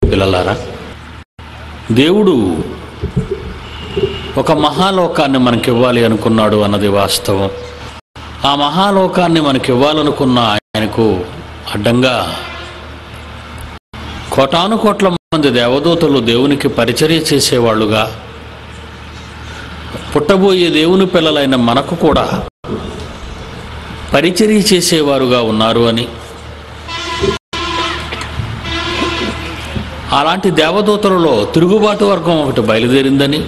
పిల్లలారా దేవుడు ఒక మహాలోకాన్ని మనకి ఇవ్వాలి అనుకున్నాడు అన్నది వాస్తవం ఆ మహాలోకాన్ని మనకి ఇవ్వాలనుకున్న ఆయనకు అడ్డంగా కోటాను కోట్ల మంది దేవదూతలు దేవునికి పరిచర్య చేసేవాళ్ళుగా పుట్టబోయే దేవుని పిల్లలైన మనకు కూడా పరిచర్య చేసేవారుగా ఉన్నారు అని అలాంటి దేవదూతలలో తిరుగుబాటు వర్గం ఒకటి బయలుదేరిందని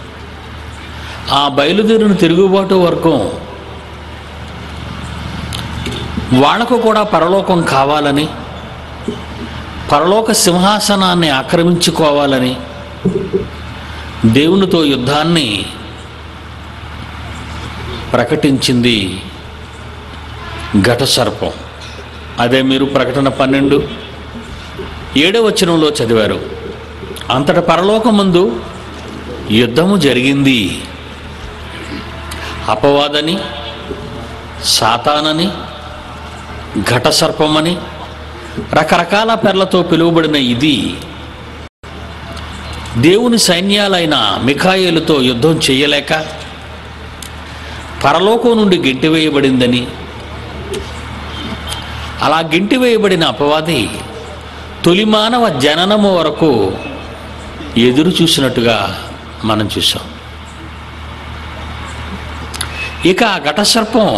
ఆ బయలుదేరిన తిరుగుబాటు వర్గం వాళ్లకు కూడా పరలోకం కావాలని పరలోక సింహాసనాన్ని ఆక్రమించుకోవాలని దేవునితో యుద్ధాన్ని ప్రకటించింది ఘట సర్పం అదే మీరు ప్రకటన పన్నెండు ఏడవ వచనంలో చదివారు అంతట పరలోకమందు యుద్ధము జరిగింది అపవాదని సాతానని ఘట సర్పమని రకరకాల పెర్లతో పిలువబడిన ఇది దేవుని సైన్యాలైన మిఖాయేలుతో యుద్ధం చేయలేక పరలోకం నుండి గెంటివేయబడిందని అలా గెంటివేయబడిన అపవాది తొలి మానవ జననము వరకు ఎదురు చూసినట్టుగా మనం చూసాం ఇక ఆ ఘటసర్పం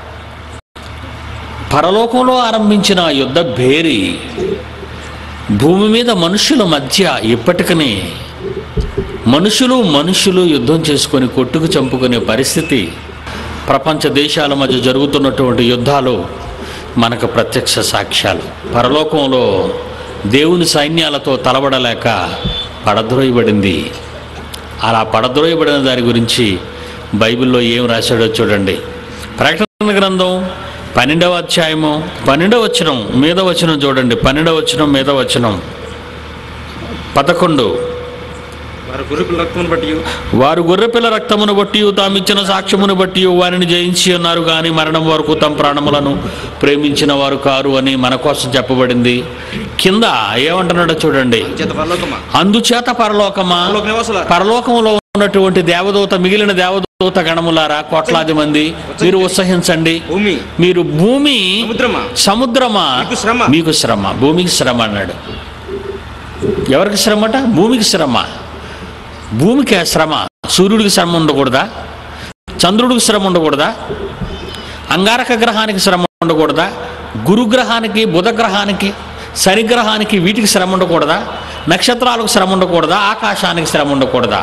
పరలోకంలో ఆరంభించిన ఆ యుద్ధ భేరి భూమి మీద మనుషుల మధ్య ఇప్పటికనే మనుషులు మనుషులు యుద్ధం చేసుకొని కొట్టుకు చంపుకునే పరిస్థితి ప్రపంచ దేశాల మధ్య జరుగుతున్నటువంటి యుద్ధాలు మనకు ప్రత్యక్ష సాక్ష్యాలు పరలోకంలో దేవుని సైన్యాలతో తలబడలేక పడద్రోయబడింది అలా పడద్రోయబడిన దాని గురించి బైబిల్లో ఏం రాశాడో చూడండి ప్రకటన గ్రంథం పన్నెండవ అధ్యాయము పన్నెండవ వచనం మీద వచనం చూడండి పన్నెండవ వచనం మీద వచనం పదకొండు వారి గురుకుల రక్తమును బట్టి వారు గొర్రెపిల్ల రక్తమును బట్టి తామిచ్చిన సాక్ష్యమును బట్టి వారిని జయించి ఉన్నారు కానీ మరణం వరకు తమ ప్రాణములను ప్రేమించిన వారు కారు అని మన కోసం చెప్పబడింది కింద ఏమంటున్నాడో చూడండి చేత పరలోకమా అందుచేత పరలోకమా పరలోక నివాసుల పరలోకంలో ఉన్నటువంటి దేవదూత మిగిలిన దేవదూత గణములారా కోట్లాది మంది మీరు ఉత్సహించండి భూమి మీరు భూమి సముద్రమా సముద్రమా మీకు శ్రమ. మీకు శ్రమ భూమికి శ్రమ అన్నాడు ఎవరికి శ్రమట భూమికి శ్రమ భూమికి శ్రమ సూర్యుడికి శ్రమ ఉండకూడదా చంద్రుడికి శ్రమ ఉండకూడదా అంగారక గ్రహానికి శ్రమ ఉండకూడదా గురుగ్రహానికి బుధగ్రహానికి శనిగ్రహానికి వీటికి శ్రమ ఉండకూడదా నక్షత్రాలకు శ్రమ ఉండకూడదా ఆకాశానికి శ్రమ ఉండకూడదా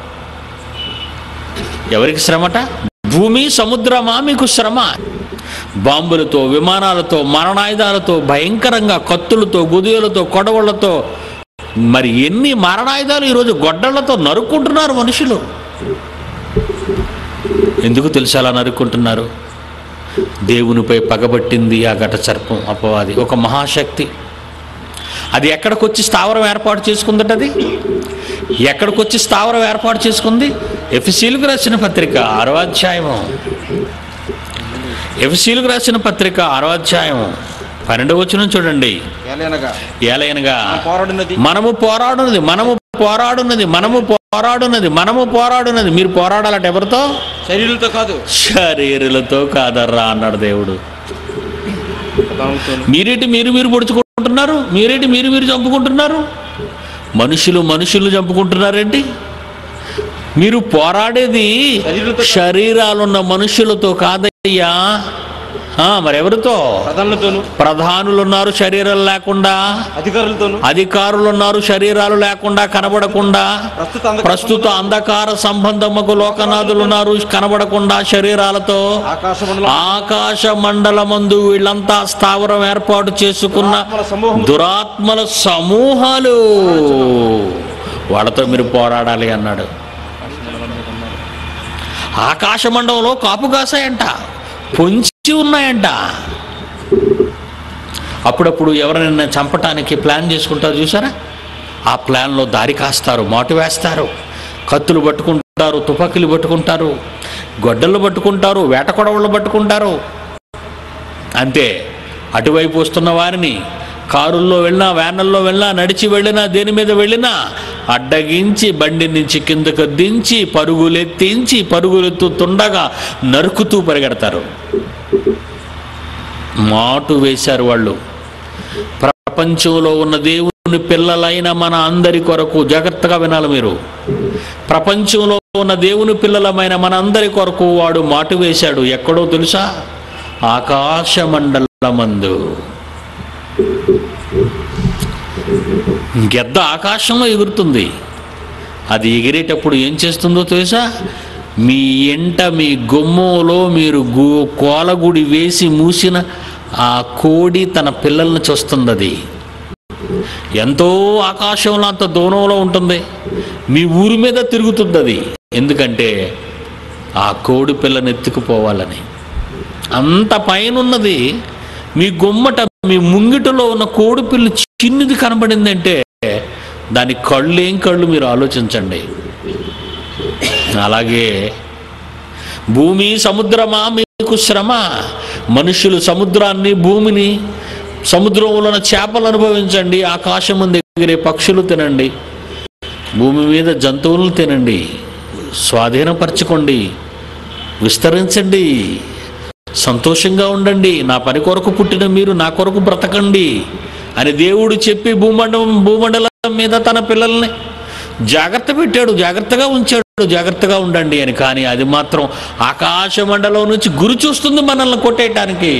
ఎవరికి శ్రమట భూమి సముద్రమా మీకు శ్రమ బాంబులతో విమానాలతో మరణాయుధాలతో భయంకరంగా కత్తులతో గుదియలతో కొడవళ్లతో మరి ఎన్ని మరణాయుధాలు ఈరోజు గొడ్డళ్లతో నరుక్కుంటున్నారు మనుషులు ఎందుకు తెలుసు అలా నరుక్కుంటున్నారు దేవునిపై పగబట్టింది ఆ ఘట సర్పం అపవాది ఒక మహాశక్తి అది ఎక్కడికొచ్చి స్థావరం ఏర్పాటు చేసుకుందట అది ఎక్కడికొచ్చి స్థావరం ఏర్పాటు చేసుకుంది ఎఫ్సీలకు రాసిన పత్రిక ఆరో అధ్యాయము ఎఫ్సీలకు రాసిన పత్రిక ఆరో అధ్యాయం పన్నెండు వచ్చిన చూడండి ఏలైనగా ఏలైనగా పోరాడినది మనము పోరాడున్నది మనము పోరాడున్నది మనము పోరాడున్నది మనము పోరాడున్నది మీరు పోరాడాలట ఎవరితో శరీరులతో కాదు శరీరులతో కాదర్రా అన్నాడు దేవుడు దానితోను. మీరేటి మీరు మీరు పొడుచుకుంటున్నారు మీరేటి మీరు మీరు చంపుకుంటున్నారు మనుషులు మనుషులు చంపుకుంటున్నారేంటి మీరు పోరాడేది శరీరులతో శరీరాలున్న మనుషులతో కాదయ్యా ఆ, మరెవరితో ప్రధానులతోను ప్రధానులు ఉన్నారు శరీరాలు లేకుండా అధికారులతోను అధికారులు ఉన్నారు శరీరాలు లేకుండా కనబడకుండా ప్రస్తుత అంధకార ప్రస్తుత అంధకార సంబంధముకు లోకనాథులు ఉన్నారు కనబడకుండా శరీరాలతో ఆకాశ మండలం ఆకాశ మండలమందు వీళ్ళంతా స్థావరం ఏర్పాటు చేసుకున్న ఆత్మల సమూహం దురాత్మల సమూహాలు వాళ్ళతో మీరు పోరాడాలి అన్నాడు ఆకాశ మండలంలో కాపు కాసాయంట పొంచి ఉన్నాయంట అప్పుడప్పుడు ఎవరైనా చంపటానికి ప్లాన్ చేసుకుంటారు చూసారా ఆ ప్లాన్లో దారి కాస్తారు మాటు వేస్తారు కత్తులు పట్టుకుంటారు తుపాకీలు పట్టుకుంటారు గొడ్డలు పట్టుకుంటారు వేట కొడవళ్ళు పట్టుకుంటారు అంతే అటువైపు వస్తున్న వారిని కారుల్లో వెళ్ళినా వ్యాన్ల్లో వెళ్ళినా నడిచి వెళ్ళినా దేని మీద వెళ్ళినా అడ్డగించి బండి నుంచి కిందకు దించి పరుగులెత్తించి పరుగులెత్తుతుండగా నరుకుతూ పరిగెడతారు మాటు వేశారు వాళ్ళు ప్రపంచంలో ఉన్న దేవుని పిల్లలైన మన అందరి కొరకు జాగ్రత్తగా వినాలి మీరు ప్రపంచంలో ఉన్న దేవుని పిల్లలమైన మన అందరి కొరకు వాడు మాటు వేశాడు ఎక్కడో తెలుసా ఆకాశ మండలమందు గెద్ద ఆకాశంలో ఎగురుతుంది అది ఎగిరేటప్పుడు ఏం చేస్తుందో తెలుసా మీ ఎంట మీ గుమ్మంలో మీరు గు కోలగుడి వేసి మూసిన ఆ కోడి తన పిల్లల్ని చూస్తుంది అది ఎంతో ఆకాశంలో అంత దూరంలో ఉంటుంది మీ ఊరి మీద తిరుగుతుంది అది ఎందుకంటే ఆ కోడి పిల్లని ఎత్తుకుపోవాలని అంత పైన ఉన్నది మీ గుమ్మట మీ ముంగిటలో ఉన్న కోడి పిల్ల చిన్నది కనబడిందంటే దాని కళ్ళు ఏం కళ్ళు మీరు ఆలోచించండి అలాగే భూమి సముద్రమా మీకు శ్రమ మనుషులు సముద్రాన్ని భూమిని సముద్రంలో ఉన్న చేపలు అనుభవించండి ఆకాశం ముందు ఎగిరే పక్షులు తినండి భూమి మీద జంతువులను తినండి స్వాధీనపరచుకోండి విస్తరించండి సంతోషంగా ఉండండి నా పని కొరకు పుట్టిన మీరు నా కొరకు బ్రతకండి అని దేవుడు చెప్పి భూమండలం భూమండలం మీద తన పిల్లల్ని జాగ్రత్త పెట్టాడు జాగ్రత్తగా ఉంచాడు జాగ్రత్తగా ఉండండి అని కానీ అది మాత్రం ఆకాశ మండలం నుంచి గురి చూస్తుంది మనల్ని కొట్టేయటానికి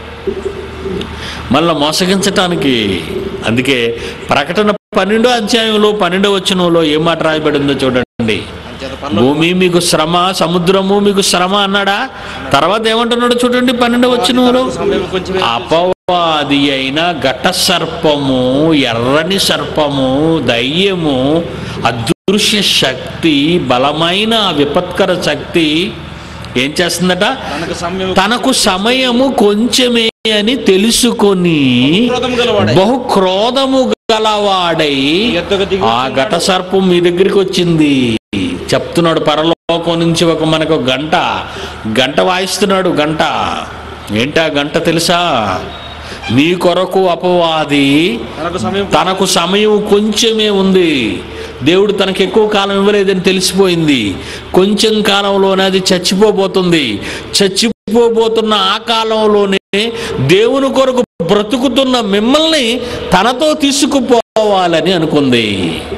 మనల్ని మోసగించటానికి అందుకే ప్రకటన పన్నెండో అధ్యాయంలో పన్నెండో వచనంలో ఏ మాట రాయబడిందో చూడండి అంచేత పరలోక భూమి మీకు శ్రమ సముద్రము మీకు శ్రమ అన్నాడా తర్వాత ఏమంటున్నాడు చూడండి పన్నెండు వచ్చినలో సమయం కొంచెం అపవాది అయిన ఘట సర్పము ఎర్రని సర్పము దయ్యము అదృశ్య శక్తి బలమైన విపత్కర శక్తి ఏం చేస్తుందట తనకు సమయం తనకు సమయము కొంచెమే అని తెలుసుకొని క్రోధం గలవాడై బహు క్రోధము గలవాడై ఎద్దకు దిగి ఆ ఘట సర్పం మీ దగ్గరికి వచ్చింది చెప్తున్నాడు పరలోకం నుంచి ఒక మనకు గంట గంట వాయిస్తున్నాడు గంట ఏంటా గంట తెలుసా నీ కొరకు అపవాది తనకు సమయం తనకు సమయం కొంచెమే ఉంది దేవుడు తనకు ఎక్కువ కాలం ఇవ్వలేదని తెలిసిపోయింది కొంచెం కాలంలోనే అది చచ్చిపోబోతుంది చచ్చిపోబోతున్న ఆ కాలంలోనే దేవుని కొరకు బ్రతుకుతున్న మిమ్మల్ని తనతో తీసుకుపోవాలని అనుకుంది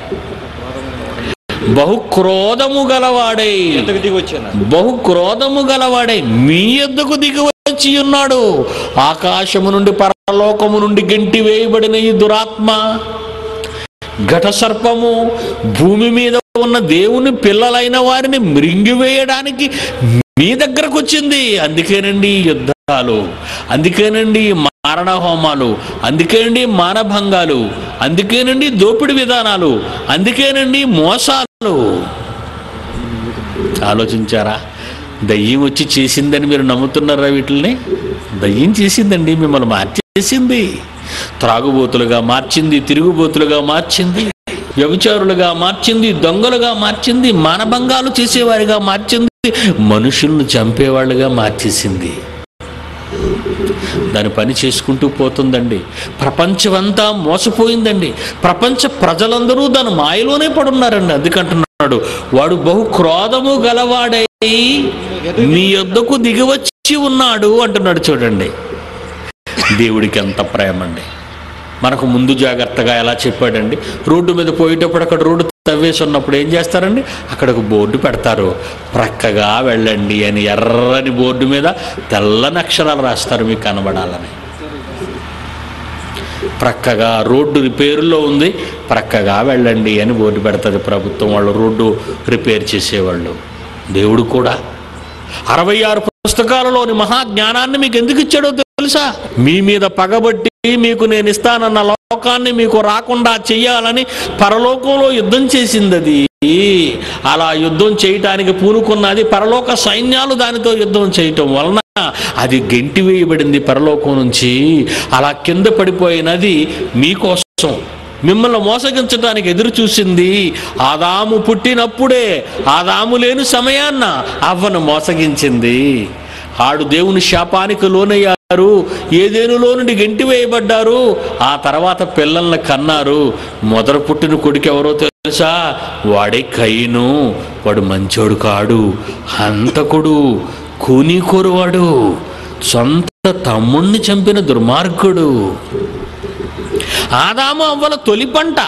బహు క్రోధము గలవాడై ఎద్దకు దిగి వచ్చాను బహు క్రోధము గలవాడై మీ ఎద్దుకు దిగి వచ్చి ఉన్నాడు ఆకాశము నుండి పరలోకము నుండి గెంటి వేయబడిన ఈ దురాత్మ ఘట సర్పము భూమి మీద ఉన్న దేవుని పిల్లలైన వారిని మృంగివేయడానికి మీ దగ్గరకు వచ్చింది అందుకేనండి ఈ యుద్ధాలు అందుకేనండి ఈ మారణ హోమాలు అందుకేనండి మానభంగాలు అందుకేనండి దోపిడి విధానాలు అందుకేనండి మోసాలు ఆలోచించారా దయ్యం వచ్చి చేసిందని మీరు నమ్ముతున్నారా వీటిని దయ్యం చేసిందండి మిమ్మల్ని మార్చేసింది త్రాగుబోతులుగా మార్చింది తిరుగుబోతులుగా మార్చింది వ్యభిచారులుగా మార్చింది దొంగలుగా మార్చింది మానభంగాలు చేసేవారిగా మార్చింది మనుషులను చంపేవాళ్ళుగా మార్చేసింది దాని పని చేసుకుంటూ పోతుందండి ప్రపంచమంతా మోసపోయిందండి ప్రపంచ ప్రజలందరూ దాని మాయలోనే పడున్నారండి అందుకంటున్నాడు వాడు బహు క్రోధము గలవాడై మీ యొద్దకు దిగివచ్చి ఉన్నాడు అంటున్నాడు చూడండి దేవుడికి ఎంత ప్రేమ అండి మనకు ముందు జాగ్రత్తగా ఎలా చెప్పాడండి రోడ్డు మీద పోయేటప్పుడు అక్కడ రోడ్డు తవ్వేసి ఉన్నప్పుడు ఏం చేస్తారండి అక్కడ ఒక బోర్డు పెడతారు ప్రక్కగా వెళ్ళండి అని ఎర్రని బోర్డు మీద తెల్లని అక్షరాలు రాస్తారు మీకు కనబడాలని ప్రక్కగా రోడ్డు రిపేరులో ఉంది ప్రక్కగా వెళ్ళండి అని బోర్డు పెడుతుంది ప్రభుత్వం వాళ్ళు రోడ్డు రిపేర్ చేసేవాళ్ళు దేవుడు కూడా అరవై ఆరు పుస్తకాలలోని మహాజ్ఞానాన్ని మీకు ఎందుకు ఇచ్చాడో తెలుసా మీ మీద పగబట్టి మీకు నేను ఇస్తానన్న లోకాన్ని మీకు రాకుండా చెయ్యాలని పరలోకంలో యుద్ధం చేసింది అది అలా యుద్ధం చేయటానికి పూనుకున్నది పరలోక సైన్యాలు దానితో యుద్ధం చేయటం వలన అది గెంటి వేయబడింది పరలోకం నుంచి అలా కింద పడిపోయినది మీకోసం మిమ్మల్ని మోసగించడానికి ఎదురు చూసింది ఆదాము పుట్టినప్పుడే ఆదాము లేని సమయాన్న అవ్వను మోసగించింది ఆడు దేవుని శాపానికి లోనయ్యాడు వేయబడ్డారు ఏదేనులో నుండి గెంటి వేయబడ్డారు ఆ తర్వాత పిల్లల్ని కన్నారు మొదట పుట్టిన కొడుకు ఎవరో తెలుసా వాడే కయ్యను వాడు మంచోడు కాడు హంతకుడు కూనీకోరువాడు సొంత తమ్ముణ్ణి చంపిన దుర్మార్గుడు ఆదాము అవ్వల తొలి పంట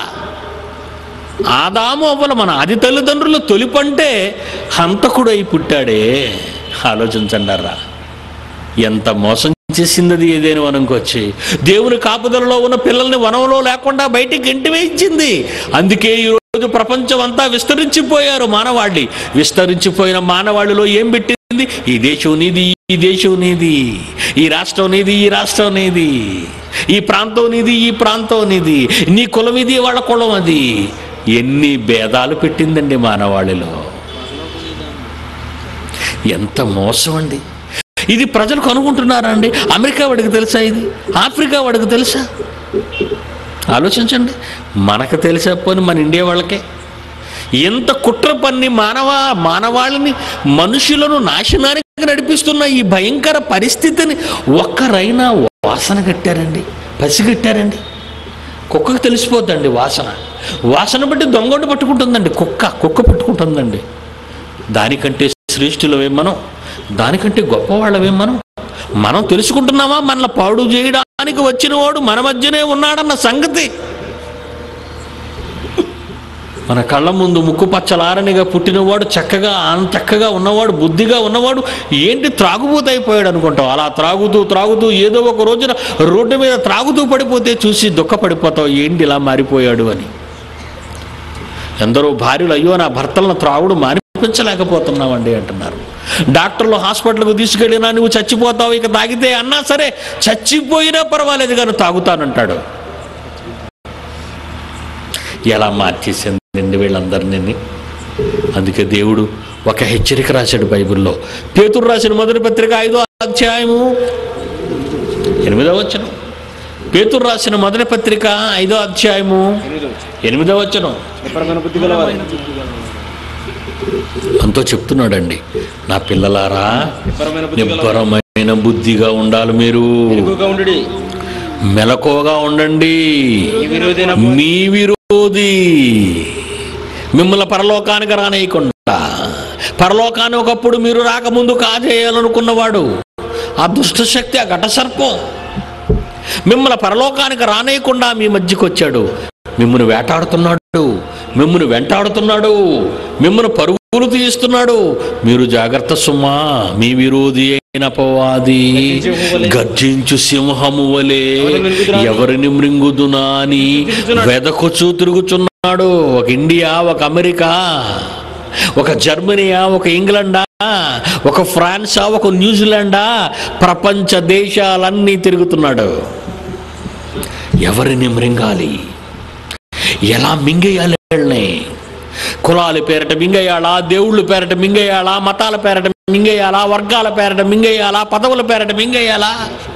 ఆదాము అవ్వల మన ఆది తల్లిదండ్రులు తొలి పంటే హంతకుడై పుట్టాడే ఆలోచించండారా ఎంత మోసం చేసింది అది ఏదైనా వనంకొచ్చి దేవుని కాపుదలలో ఉన్న పిల్లల్ని వనంలో లేకుండా బయటికి గంటి వేయించింది అందుకే ఈరోజు ప్రపంచం అంతా విస్తరించిపోయారు మానవాళి విస్తరించిపోయిన మానవాళిలో ఏం పెట్టింది ఈ దేశం నీది ఈ దేశం నీది ఈ రాష్ట్రం నీది ఈ రాష్ట్రం నీది ఈ ప్రాంతం నీది ఈ ప్రాంతం నీది నీ కులం ఇది వాళ్ళ కులం అది ఎన్ని భేదాలు పెట్టిందండి మానవాళిలో ఎంత మోసం అండి ఇది ప్రజలు కనుగొంటున్నారా అండి అమెరికా వాడికి తెలుసా ఇది ఆఫ్రికా వాడికి తెలుసా ఆలోచించండి మనకు తెలిసా పోని మన ఇండియా వాళ్ళకే ఎంత కుట్ర పన్ని మానవ మానవాళిని మనుషులను నాశనానికి నడిపిస్తున్న ఈ భయంకర పరిస్థితిని ఒక్కరైనా వాసన కట్టారండి పసిగట్టారండి కుక్కకు తెలిసిపోద్దండి వాసన వాసన బట్టి దొంగోడు పట్టుకుంటుందండి కుక్క కుక్క పట్టుకుంటుందండి దానికంటే శ్రేష్ఠులవే మనం దానికంటే గొప్పవాళ్ళవే మనం మనం తెలుసుకుంటున్నామా మనల్ని పాడు చేయడానికి వచ్చినవాడు మన మధ్యనే ఉన్నాడన్న సంగతి మన కళ్ళ ముందు ముక్కు పచ్చలారనిగా పుట్టినవాడు చక్కగా ఆన్ చక్కగా ఉన్నవాడు బుద్ధిగా ఉన్నవాడు ఏంటి త్రాగుబోతైపోయాడు అనుకుంటాం అలా త్రాగుతూ త్రాగుతూ ఏదో ఒక రోజున రోడ్డు మీద త్రాగుతూ పడిపోతే చూసి దుఃఖపడిపోతావు ఏంటి ఇలా మారిపోయాడు అని ఎందరో భార్యలు అయ్యో నా భర్తలను త్రాగుడు మానిపించలేకపోతున్నామండి అంటున్నారు డాక్టర్లు హాస్పిటల్కు తీసుకెళ్ళినా నువ్వు చచ్చిపోతావు ఇక తాగితే అన్నా సరే చచ్చిపోయినా పర్వాలేదు కానీ తాగుతానంటాడు ఎలా మార్చేసిందండి వీళ్ళందరినీ అందుకే దేవుడు ఒక హెచ్చరిక రాశాడు బైబిల్లో పేతురు రాసిన మొదటి పత్రిక ఐదో అధ్యాయము ఎనిమిదో వచ్చను పేతురు రాసిన మొదటి పత్రిక ఐదో అధ్యాయము ఎనిమిదో వచ్చను నిబ్బరమైన బుద్ధి గలవారు అంతో చెప్తున్నాడండి నా పిల్లలారా నిబ్బరమైన బుద్ధి గలవారు నిబ్బరమైన బుద్ధిగా ఉండాలి మీరు ఎక్కువగా ఉండి మెలకువగా ఉండండి ఈ విరోధైన మీ విరోధి మిమ్మల్ని పరలోకానికి రానేయకుండా పరలోకాన్ని ఒకప్పుడు మీరు రాకముందు కాజేయాలనుకున్నవాడు ఆ దుష్ట శక్తి ఆ ఘట సర్పం మిమ్మల్ని పరలోకానికి రానేయకుండా మీ మధ్యకి వచ్చాడు మిమ్మల్ని వేటాడుతున్నాడు మిమ్మల్ని వెంటాడుతున్నాడు మిమ్మల్ని పరుగులు తీస్తున్నాడు మీరు జాగ్రత్త సుమా మీ విరోధి అయిన అపవాది గర్జించు సింహము వలె ఎవరిని మృంగుదునా అని వెదకొచ్చు తిరుగుచున్నాడు ఒక ఇండియా ఒక అమెరికా ఒక జర్మనీయా ఒక ఇంగ్లండా ఒక ఫ్రాన్సా ఒక న్యూజిలాండా ప్రపంచ దేశాలన్నీ తిరుగుతున్నాడు ఎవరిని మృంగాలి ఎలా మింగేయాలి వీళ్ళని కులాల పేరట మింగేయాలా దేవుళ్ళ పేరట మింగేయాలా మతాల పేరట మింగేయాలా వర్గాల పేరట మింగేయాలా పదవుల పేరట మింగేయాలా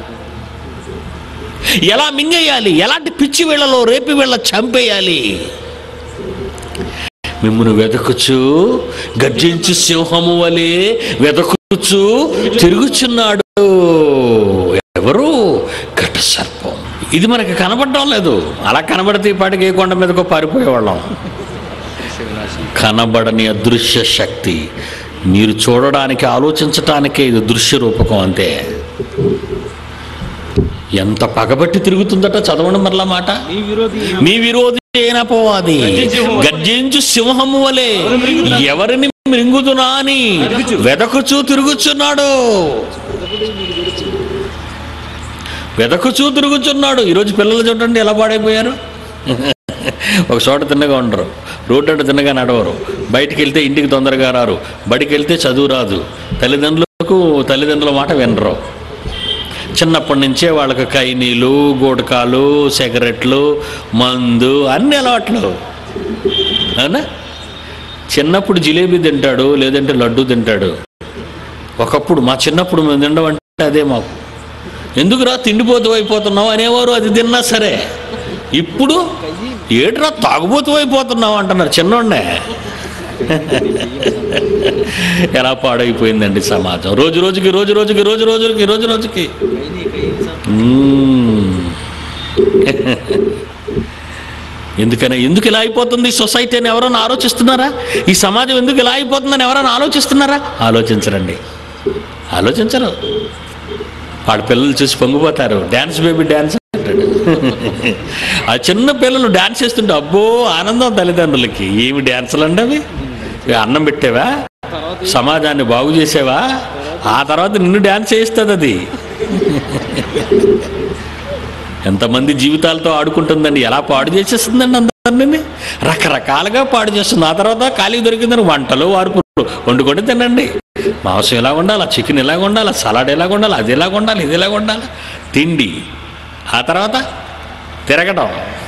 ఎలా మింగేయాలి ఎలాంటి పిచ్చి వీళ్ళలో రేపి వీళ్ళ చంపేయాలి మిమ్మల్ని వెతకుచు గర్జించు సింహము వలె వెతకుచు తిరుగుచున్నాడు ఎవరు ఘట సర్పం ఇది మనకి కనబడటం లేదు అలా కనబడితే ఈ పాటికి ఏ కొండ మీదకో పారిపోయేవాళ్ళం కనబడని అదృశ్య శక్తి మీరు చూడడానికి ఆలోచించటానికే ఇది దృశ్య రూపకం అంతే ఎంత పగబట్టి తిరుగుతుందట చదవండి మరలా మాట ఈ విరోధి మీ విరోధి అయిన పోవాది గర్జించు సింహము వలె ఎవరిని మృంగుదునా అని వెదకుచూ తిరుగుచున్నాడు వెదకుచూ తిరుగుచున్నాడు ఈరోజు పిల్లలు చూడండి ఎలా పాడైపోయారు ఒక చోట తిన్నగా ఉండరు రోడ్డు అంటే తిన్నగా నడవరు బయటికి వెళ్తే ఇంటికి తొందరగా రారు బడికి వెళ్తే చదువు రాదు తల్లిదండ్రులకు తల్లిదండ్రుల మాట వినరు చిన్నప్పటి నుంచే వాళ్ళకి కైనీలు గోడకాలు సిగరెట్లు మందు అన్ని అలవాట్లు అవునా చిన్నప్పుడు జిలేబీ తింటాడు లేదంటే లడ్డు తింటాడు ఒకప్పుడు మా చిన్నప్పుడు మేము తినడం అంటే అదే మాకు ఎందుకురా తిండిపోతూ అయిపోతున్నావు అనేవారు అది తిన్నా సరే ఇప్పుడు ఏట్రా తాగుబోతూ అయిపోతున్నావు అంటున్నారు చిన్నోడే ఎలా పాడైపోయిందండి సమాజం రోజు రోజుకి రోజు రోజుకి రోజు రోజుకి రోజు రోజుకి మ్మ్. ఎందుకని ఎందుకు ఇలా అయిపోతుంది ఈ సొసైటీ అని ఎవరైనా ఆలోచిస్తున్నారా ఈ సమాజం ఎందుకు ఇలా అయిపోతుందని ఎవరైనా ఆలోచిస్తున్నారా ఆలోచించరండి ఆలోచించరు వాడి పిల్లలు చూసి పొంగిపోతారు డ్యాన్స్ బేబీ డ్యాన్స్ అంటాడు ఆ చిన్న పిల్లలు డ్యాన్స్ చేస్తుంటే అబ్బో ఆనందం తల్లిదండ్రులకి ఏమి డ్యాన్సులు అండి అవి ఇవి అన్నం పెట్టావా సమాజాన్ని బాగు చేసావా ఆ తర్వాత నిన్ను డ్యాన్స్ చేయిస్తుంది అది ఎంతమంది జీవితాలతో ఆడుకుంటుందండి ఎలా పాడు చేసేస్తుందండి అందరినీ రకరకాలుగా పాడు చేస్తుంది ఆ తర్వాత ఖాళీ దొరికిందని వంటలు వార్పులు వండుకొని తినండి మాంసం ఎలా ఉండాలి చికెన్ ఎలా ఉండాలి సలాడ్ ఎలా ఉండాలి అది ఎలా ఉండాలి ఇది ఎలా ఉండాలి తిండి ఆ తర్వాత తిరగడం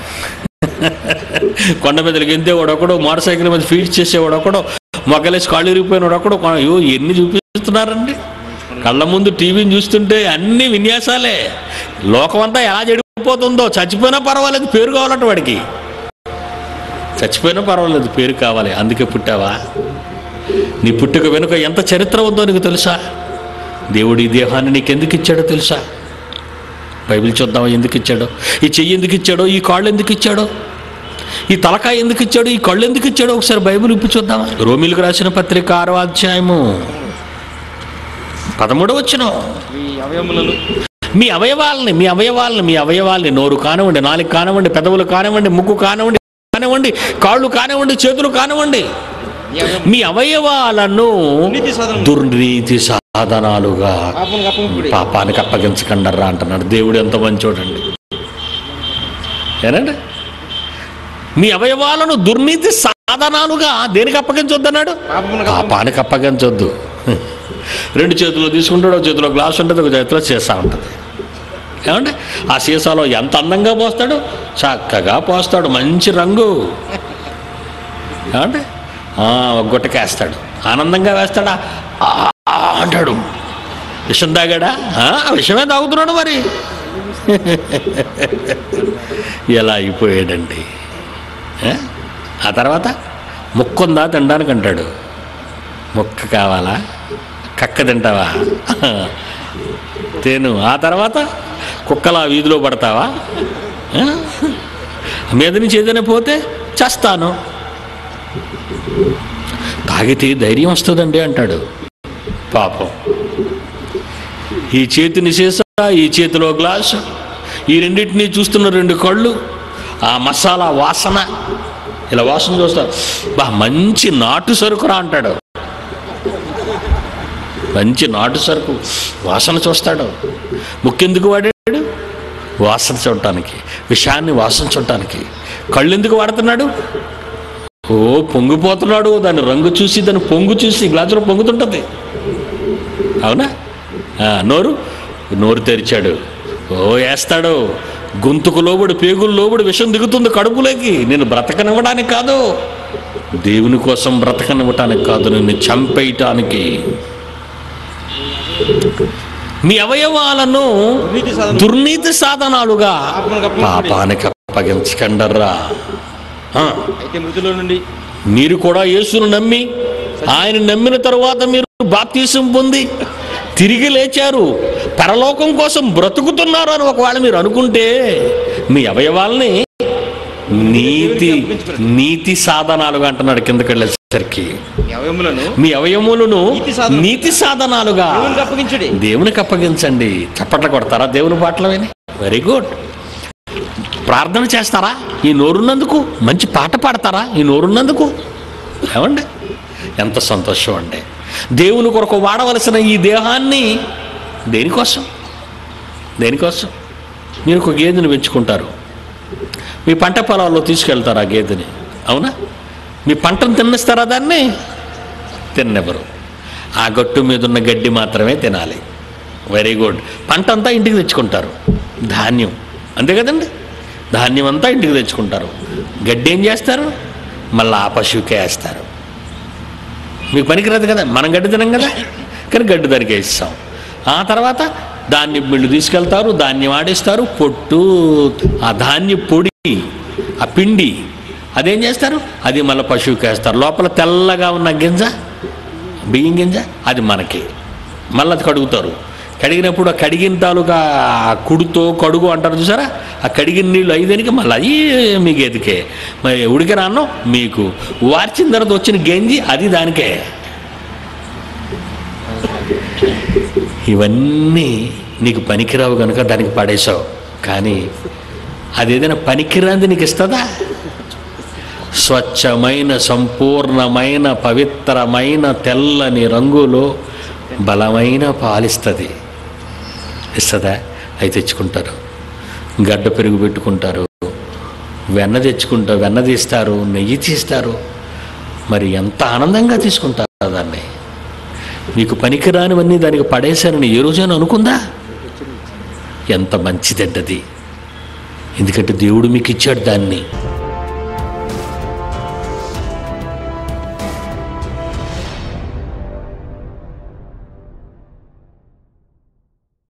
కొండ మీదకి ఎంతే వాడొకడు మోటార్ సైకిల్ మీద ఫీడ్ చేసేవాడు ఒకడు మొగ్గలేసి కాళ్ళు ఇరిగిపోయిన ఒకడు అయ్యో ఎన్ని చూపిస్తున్నారండి కళ్ళ ముందు టీవీని చూస్తుంటే అన్ని విన్యాసాలే లోకమంతా ఎలా చెడిపోతుందో చచ్చిపోయినా పర్వాలేదు పేరు కావాలంట వాడికి చచ్చిపోయినా పర్వాలేదు పేరు కావాలి అందుకే పుట్టావా నీ పుట్టుక వెనుక ఎంత చరిత్ర ఉందో నీకు తెలుసా దేవుడు ఈ దేహాన్ని నీకు ఎందుకు ఇచ్చాడో తెలుసా బైబిల్ చూద్దాం ఎందుకు ఇచ్చాడో ఈ చెయ్యి ఎందుకు ఇచ్చాడో ఈ కాళ్ళు ఎందుకు ఇచ్చాడో ఈ తలకాయ ఎందుకు ఇచ్చాడో ఈ కళ్ళు ఎందుకు ఇచ్చాడో ఒకసారి బైబిల్ ఇప్పి చూద్దామా రోమిలకు రాసిన పత్రిక ఆరో అధ్యాయము పదమూడవ వచ్చిన ఈ అవయములను మీ అవయవాలని మీ అవయవాలని మీ అవయవాల్ని నోరు కానివ్వండి నాలుగు కానివ్వండి పెదవులు కానివ్వండి ముక్కు కానివ్వండి కానివ్వండి కాళ్ళు కానివ్వండి చేతులు కానివ్వండి ఈ అవయవం మీ అవయవాలను నీతి సాధనం దుర్నీతి సాధనాలుగా పాపం కప్పముడి పాపానికి అప్పగించకండర్రా అంటున్నాడు దేవుడు ఎంత మంచోడండి ఏనండి మీ అవయవాలను దుర్నీతి సాధనాలుగా దేనికి అప్పగించొద్దన్నాడు పాపమును పాపానికి అప్పగించొద్దు రెండు చేతులు తీసుకుంటాడు ఒక చేతిలో గ్లాస్ ఉంటుంది ఒక చేతిలో సీసా ఉంటుంది ఏమండి ఆ సీసాలో ఎంత అందంగా పోస్తాడు చక్కగా పోస్తాడు మంచి రంగు ఏమండి ఆ, ఒక గుట్టకేస్తాడు ఆనందంగా వేస్తాడా ఆ, ఆ అంటాడు విషం తాగాడా ఆ, విషమే తాగుతున్నాడు మరి ఎలా అయిపోయాడండి ఏ? ఆ తర్వాత ముక్కుందా తినడానికి అంటాడు ముక్క కావాలా కక్క తింటావా తేను ఆ తర్వాత కుక్కలా వీధిలో పడతావా ఆ? మీద నుంచి ఏదైనా పోతే చేస్తాను తాగితే ధైర్యం వస్తుందండి అంటాడు పాపం ఈ చేతిని సీసా ఈ చేతిలో గ్లాసు ఈ రెండింటినీ చూస్తున్న రెండు కళ్ళు ఆ మసాలా వాసన ఇలా వాసన చూస్తా బా మంచి నాటు సరుకురా అంటాడు మంచి నాటు సరుకు వాసన చూస్తాడు ముక్కెందుకు వాడాడు వాసన చూడటానికి విషయాన్ని వాసన చూడటానికి కళ్ళు ఎందుకు వాడుతున్నాడు ఓ పొంగిపోతున్నాడు దాని రంగు చూసి దాని పొంగు చూసి గ్లాసులో పొంగుతుంటుంది అవునా ఆ, నోరు నోరు తెరిచాడు ఓ వేస్తాడు గొంతుకు లోబడి పేగులు లోబడి విషం దిగుతుంది కడుపులోకి నేను బ్రతకనివ్వడానికి కాదు దేవుని కోసం బ్రతకనివ్వటానికి కాదు నిన్ను చంపేయటానికి మీ అవయవాలను నీతి సాధనం దుర్నీతి సాధనాలుగా పాపమును కప్పముడి పాపానికి అప్పగించకండర్రా ఆ. అయితే మృతుల నుండి మీరు కూడా యేసును నమ్మి ఆయన నమ్మిన తరువాత మీరు బాప్తీసం పొంది తిరిగి లేచారు పరలోకం కోసం బ్రతుకుతున్నారు అని ఒకవేళ మీరు అనుకుంటే మీ అవయవాల్ని నీతి నీతి సాధనాలుగా అంటున్నాడు కిందకి వెళ్ళేసరికి ఈ అవయములను మీ అవయములను నీతి సాధన- నీతి సాధనాలుగా దేవునికి అప్పగించుడి దేవునికి అప్పగించండి చప్పట్లు కొడతారా దేవుని పాటలు విని వెరీ గుడ్ ప్రార్థన చేస్తారా ఈ నోరున్నందుకు మంచి పాట పాడతారా ఈ నోరున్నందుకు ఏమండి ఎంత సంతోషం అండి దేవుని కొరకు వాడవలసిన ఈ దేహాన్ని దేనికోసం దేనికోసం మీరు ఒక గేదెని పెంచుకుంటారు మీ పంట పొలాల్లో తీసుకెళ్తారు ఆ గేదెని అవునా మీ పంటను తిన్నిస్తారా దాన్ని తిన్నెవరు ఆ గట్టు మీద ఉన్న గడ్డి మాత్రమే తినాలి వెరీ గుడ్ పంట అంతా ఇంటికి తెచ్చుకుంటారు ధాన్యం అంతే కదండి ధాన్యం అంతా ఇంటికి తెచ్చుకుంటారు గడ్డి ఏం చేస్తారు మళ్ళీ ఆ పశువుకే వేస్తారు మీకు పనికిరాదు కదా మనం గడ్డి తినం కదా కానీ గడ్డి దానికి వేస్తాం ఆ తర్వాత ధాన్యం మిల్లు తీసుకెళ్తారు ధాన్యం ఆడిస్తారు పొట్టు ఆ ధాన్య పొడి ఆ పిండి అదేం చేస్తారు అది మళ్ళీ పశువుకి వేస్తారు లోపల తెల్లగా ఉన్న గింజ బియ్యం గింజ అది మనకి మళ్ళీ అది కడుగుతారు కడిగినప్పుడు ఆ కడిగిన తాలూకా ఆ కుడుతో కడుగు అంటారు చూసారా ఆ కడిగిన నీళ్ళు ఐదానికి మళ్ళీ అది మీకు ఎదికే మరి ఉడికిన అన్నం మీకు వార్చిన తర్వాత వచ్చిన గంజి అది దానికే ఇవన్నీ నీకు పనికిరావు కనుక దానికి పడేశావు కానీ అదేదైనా పనికిరాంది నీకు ఇస్తుందా స్వచ్ఛమైన సంపూర్ణమైన పవిత్రమైన తెల్లని రంగులో బలమైన పాలిస్తుంది ఇస్తుందా అవి తెచ్చుకుంటారు గడ్డ పెరుగు పెట్టుకుంటారు వెన్న తెచ్చుకుంటారు వెన్న తీస్తారు నెయ్యి తీస్తారు మరి ఎంత ఆనందంగా తీసుకుంటారు దాన్ని మీకు పనికిరానివన్నీ దానికి పడేశానని ఏ రోజైనా అనుకుందా ఎంత మంచిదంటది ఎందుకంటే దేవుడు మీకు ఇచ్చాడు దాన్ని